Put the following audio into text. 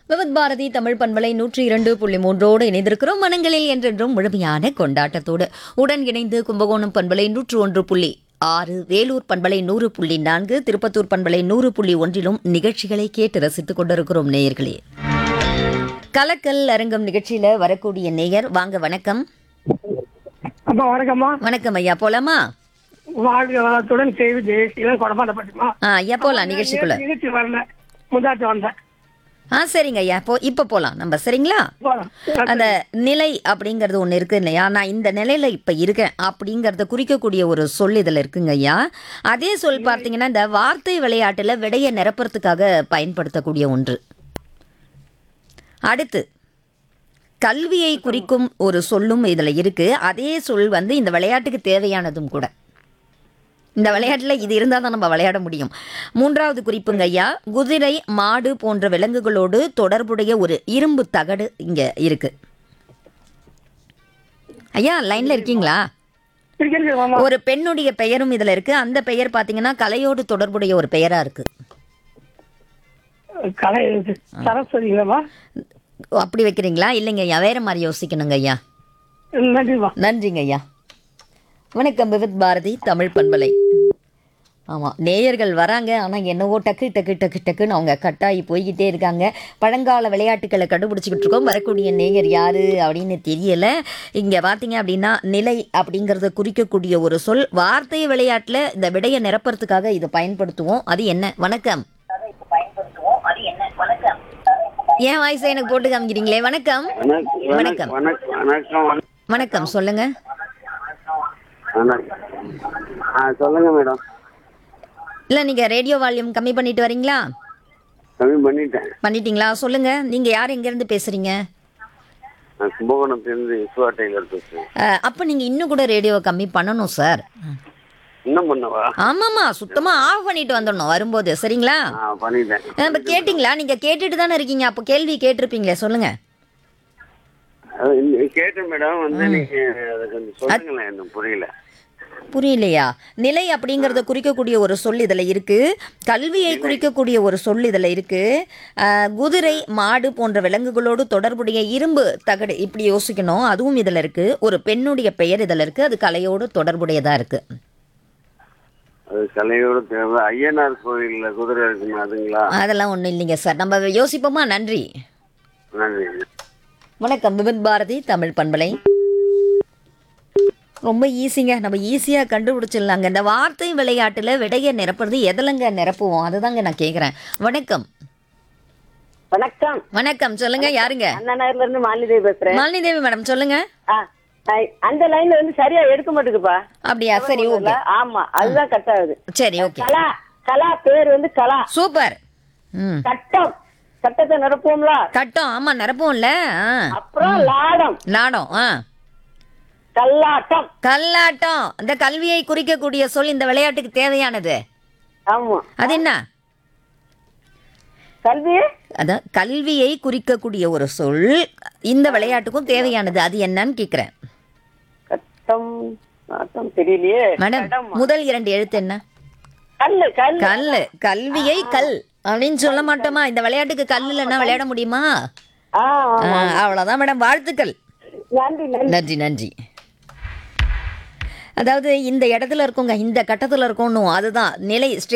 விவத் பாரதி தமிழ் பண்பலை நூற்றி இரண்டு புள்ளி மூன்றோடு இணைந்திருக்கிறோம் மனங்களில் என்றென்றும் முழுமையான கொண்டாட்டத்தோடு உடன் இணைந்து கும்பகோணம் பண்பலை நூற்று ஒன்று புள்ளி ஆறு வேலூர் பண்பலை நூறு புள்ளி நான்கு திருப்பத்தூர் பண்பலை நூறு புள்ளி ஒன்றிலும் நிகழ்ச்சிகளை கேட்டு ரசித்துக் கொண்டிருக்கிறோம் நேயர்களே கலக்கல் அரங்கம் நிகழ்ச்சியில வரக்கூடிய நேயர் வாங்க வணக்கம் அப்பா வணக்கம்மா வணக்கம் ஐயா போலாமா வாழ்க வளத்துடன் செய்தி ஜெயசீலன் கொடமாட்டப்பட்டுமா ஆ ஐயா போலாம் நிகழ்ச்சிக்குள்ள நிகழ்ச்சி வரல முந்தாச்சு வந்தேன் ஆ சரிங்க ஐயா போ இப்ப போலாம் நம்ம சரிங்களா போலாம் அந்த நிலை அப்படிங்கிறது ஒன்று இருக்கு இல்லையா நான் இந்த நிலையில இப்போ இருக்கேன் அப்படிங்கிறத குறிக்கக்கூடிய ஒரு சொல் இதில் இருக்குங்க ஐயா அதே சொல் பார்த்தீங்கன்னா இந்த வார்த்தை விளையாட்டில் விடையை நிரப்புறதுக்காக பயன்படுத்தக்கூடிய ஒன்று அடுத்து கல்வியை குறிக்கும் ஒரு சொல்லும் இதில் இருக்கு அதே சொல் வந்து இந்த விளையாட்டுக்கு தேவையானதும் கூட இந்த விளையாட்டில் இது இருந்தால் தான் நம்ம விளையாட முடியும் மூன்றாவது குறிப்புங்க ஐயா குதிரை மாடு போன்ற விலங்குகளோடு தொடர்புடைய ஒரு இரும்பு தகடு இங்கே இருக்கு ஐயா லைன்ல இருக்கீங்களா இருக்கிறது மாமா ஒரு பெண்ணுடைய பெயரும் இதுல இருக்கு அந்த பெயர் பாத்தீங்கன்னா கலையோடு தொடர்புடைய ஒரு பெயரா இருக்கு கலை இது. சரஸ்வதிங்களாம்மா ஓ, அப்படி வைக்கிறீங்களா இல்லைங்க ஐயா வேற மாதிரி யோசிக்கணுங்க ஐயா நன்றிம்மா நன்றிங்க ஐயா வணக்கம் விவித் பாரதி தமிழ் பண்பலை ஆமாம் நேயர்கள் வராங்க ஆனால் என்னவோ டக்கு டக்கு டக்கு டக்குன்னு அவங்க கட்டாயி போய்கிட்டே இருக்காங்க பழங்கால விளையாட்டுகளை கண்டுபிடிச்சிக்கிட்டு இருக்கோம் வரக்கூடிய நேயர் யாரு அப்படின்னு தெரியல இங்கே பார்த்தீங்க அப்படின்னா நிலை அப்படிங்கிறத குறிக்கக்கூடிய ஒரு சொல் வார்த்தை விளையாட்டில் இந்த விடையை நிரப்புறதுக்காக இதை பயன்படுத்துவோம் அது என்ன வணக்கம் ஏன் வாய்ஸை எனக்கு போட்டு காமிக்கிறீங்களே வணக்கம் வணக்கம் வணக்கம் வணக்கம் வணக்கம் சொல்லுங்க வணக்கம் ஆ சொல்லுங்க மேடம் இல்லை நீங்கள் ரேடியோ வால்யூம் கம்மி பண்ணிட்டு வரீங்களா கம்மி பண்ணிட்டேன் பண்ணிட்டீங்களா சொல்லுங்க நீங்க யார் எங்கேருந்து பேசுறீங்க நான் கும்பகோணத்துலேருந்து இஸ்வா டெய்லர் பேசுறேன் அஹ், அப்ப நீங்க இன்னும் கூட ரேடியோவை கம்மி பண்ணணும் சார் இன்னும் பண்ணவா ஆமாமா சுத்தமா ஆஃப் பண்ணிட்டு வந்துடணும் வரும்போது சரிங்களா ஆ பண்ணிட்டேன் அஹ், இப்ப கேட்டிங்களா நீங்க கேட்டுட்டு தானே இருக்கீங்க அப்போ கேள்வி கேட்டிருப்பீங்களே சொல்லுங்க அது இன்னும் கேட்டேன் மேடம் வந்து நீங்க அதை கொஞ்சம் சொல்லுங்களேன் எனக்கு புரியல புரியலையா நிலை அப்படிங்கறத குறிக்கக்கூடிய ஒரு சொல் இதுல இருக்கு கல்வியை குறிக்கக்கூடிய ஒரு சொல் இதுல இருக்கு அஹ், குதிரை மாடு போன்ற விலங்குகளோடு தொடர்புடைய இரும்பு தகடு இப்படி யோசிக்கணும் அதுவும் இதுல இருக்கு ஒரு பெண்ணுடைய பெயர் இதுல இருக்கு அது கலையோடு தொடர்புடையதா இருக்கு அது கலையோட தேவை ஐயனார் கோயில்ல குதிரை இருக்குமே அதுங்களா அதெல்லாம் ஒன்றும் இல்லைங்க சார் நம்ம யோசிப்போமா நன்றி நன்றி வணக்கம் விபின் பாரதி தமிழ் பண்பலை ரொம்ப ஈஸிங்க நம்ம ஈஸியாக கண்டுபிடிச்சிடலாங்க இந்த வார்த்தை விளையாட்டில் விடையை நிரப்புறது எதிலங்க நிரப்புவோம் அதுதாங்க நான் கேட்குறேன் வணக்கம் வணக்கம் வணக்கம் சொல்லுங்க யாருங்க அண்ணா நகர்ல இருந்து மாலிதேவி பேசுறேன் மாலினி தேவி மேடம் சொல்லுங்க ஆ, ஆ, அந்த லைன்ல வந்து சரியா எடுக்க மாட்டேங்குப்பா அப்படியா சரி ஓகே ஆமா அதுதான் கட் ஆகுது சரி ஓகே கலா கலா பேர் வந்து கலா சூப்பர் ம் சட்டம் சட்டத்தை நிரப்புவோம்ல கட்டம் ஆமாம் நிரப்புவோம்ல ஆ அப்புறம் லாடம் நாடம் ஆ கல்லாட்டம் கல்லாட்டம் இந்த கல்வியை குறிக்கக்கூடிய சொல் இந்த விளையாட்டுக்கு தேவையானது ஆமா அது என்ன கல்வி அதான் கல்வியை குறிக்கக்கூடிய ஒரு சொல் இந்த விளையாட்டுக்கும் தேவையானது அது என்னன்னு கேட்குறேன் கட்டம் ஆட்டம் தெரியலையே மேடம் கடம். முதல் இரண்டு எழுத்து என்ன கல்லு கல் கல் கல்வியை கல் அப்படின்னு சொல்ல மாட்டோமா இந்த விளையாட்டுக்கு கல் இல்லைன்னா விளையாட முடியுமா ஆ ஆ, அவ்வளவுதான் மேடம் வாழ்த்துக்கள் நன்றி நன்றி நன்றி நன்றி அதாவது இந்த இடத்துல இருக்கோங்க இந்த கட்டத்தில் இருக்கணும் அதுதான் நிலை